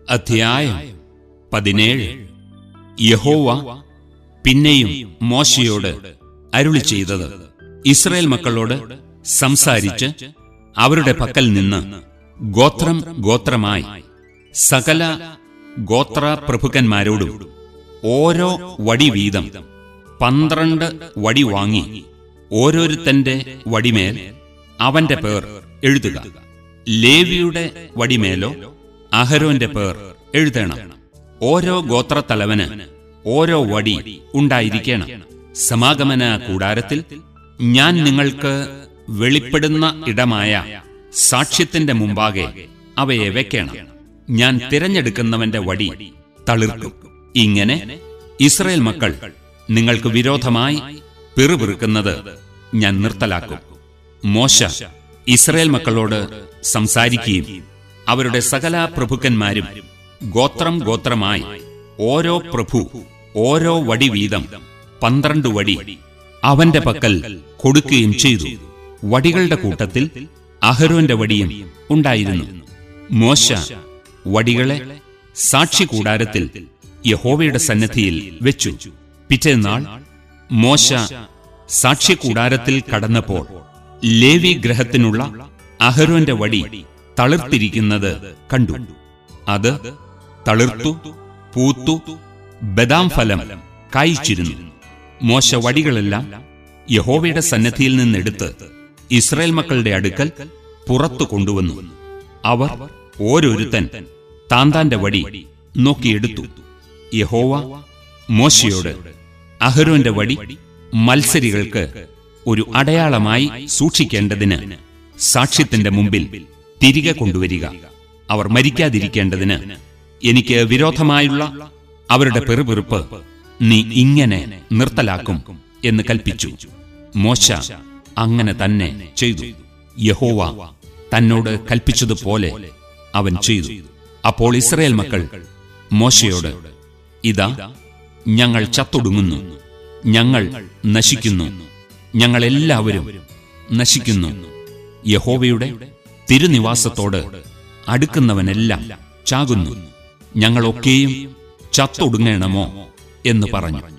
അധ്യായം പതിനേഴ് യഹോവ പിന്നെയും മോശയോട് അരുളി ചെയ്തത് ഇസ്രയേൽ മക്കളോട് സംസാരിച്ച് അവരുടെ പക്കൽ നിന്ന് ഗോത്രം ഗോത്രമായി സകല ഗോത്ര പ്രഭുക്കന്മാരോടും ഓരോ വടി വീതം പന്ത്രണ്ട് വടി വാങ്ങി ഓരോരുത്തന്റെ വടിമേൽ അവന്റെ പേർ എഴുതുക ലേവിയുടെ വടിമേലോ അഹരോന്റെ പേർ എഴുതണം ഓരോ ഗോത്രത്തലവന് ഓരോ വടി ഉണ്ടായിരിക്കണം സമാഗമന കൂടാരത്തിൽ ഞാൻ നിങ്ങൾക്ക് വെളിപ്പെടുന്ന ഇടമായ സാക്ഷ്യത്തിന്റെ മുമ്പാകെ അവയെ വെക്കണം ഞാൻ തിരഞ്ഞെടുക്കുന്നവന്റെ വടി തളിർക്കും ഇങ്ങനെ ഇസ്രയേൽ മക്കൾ നിങ്ങൾക്ക് വിരോധമായി പിറുപിറുക്കുന്നത് ഞാൻ നിർത്തലാക്കും മോശ ഇസ്രയേൽ മക്കളോട് സംസാരിക്കുകയും അവരുടെ സകല പ്രഭുക്കന്മാരും ഗോത്രം ഗോത്രമായി ഓരോ പ്രഭു ഓരോ വടി വീതം പന്ത്രണ്ട് വടി അവന്റെ പക്കൽ കൊടുക്കുകയും ചെയ്തു വടികളുടെ കൂട്ടത്തിൽ അഹരോന്റെ വടിയും ഉണ്ടായിരുന്നു മോശ വടികളെ സാക്ഷി കൂടാരത്തിൽ യഹോവയുടെ സന്നദ്ധിയിൽ വെച്ചു പിറ്റേന്നാൾ മോശ സാക്ഷി കൂടാരത്തിൽ കടന്നപ്പോൾ ലേവി ഗ്രഹത്തിനുള്ള അഹരോന്റെ വടി തളിർത്തിരിക്കുന്നത് കണ്ടു അത് തളിർത്തു പൂത്തു ബദാം ഫലം കായ്ച്ചിരുന്നു മോശ വടികളെല്ലാം യഹോവയുടെ സന്നദ്ധിയിൽ നിന്നെടുത്ത് ഇസ്രായേൽ മക്കളുടെ അടുക്കൽ പുറത്തു കൊണ്ടുവന്നു അവർ ഓരോരുത്തൻ താന്താന്റെ വടി നോക്കിയെടുത്തു യഹോവ മോശയോട് അഹരോന്റെ വടി മത്സരികൾക്ക് ഒരു അടയാളമായി സൂക്ഷിക്കേണ്ടതിന് സാക്ഷ്യത്തിന്റെ മുമ്പിൽ തിരികെ കൊണ്ടുവരിക അവർ മരിക്കാതിരിക്കേണ്ടതിന് എനിക്ക് വിരോധമായുള്ള അവരുടെ പെറുപെറുപ്പ് നീ ഇങ്ങനെ നിർത്തലാക്കും എന്ന് കൽപ്പിച്ചു മോശ അങ്ങനെ തന്നെ ചെയ്തു യഹോവ തന്നോട് കൽപ്പിച്ചതുപോലെ അവൻ ചെയ്തു അപ്പോൾ ഇസ്രയേൽ മക്കൾ മോശയോട് ഇതാ ഞങ്ങൾ ചത്തൊടുങ്ങുന്നു ഞങ്ങൾ നശിക്കുന്നു ഞങ്ങൾ എല്ലാവരും നശിക്കുന്നു യഹോവയുടെ തിരുനിവാസത്തോട് അടുക്കുന്നവനെല്ലാം ചാകുന്നു ഞങ്ങളൊക്കെയും ചത്തൊടുങ്ങണമോ എന്ന് പറഞ്ഞു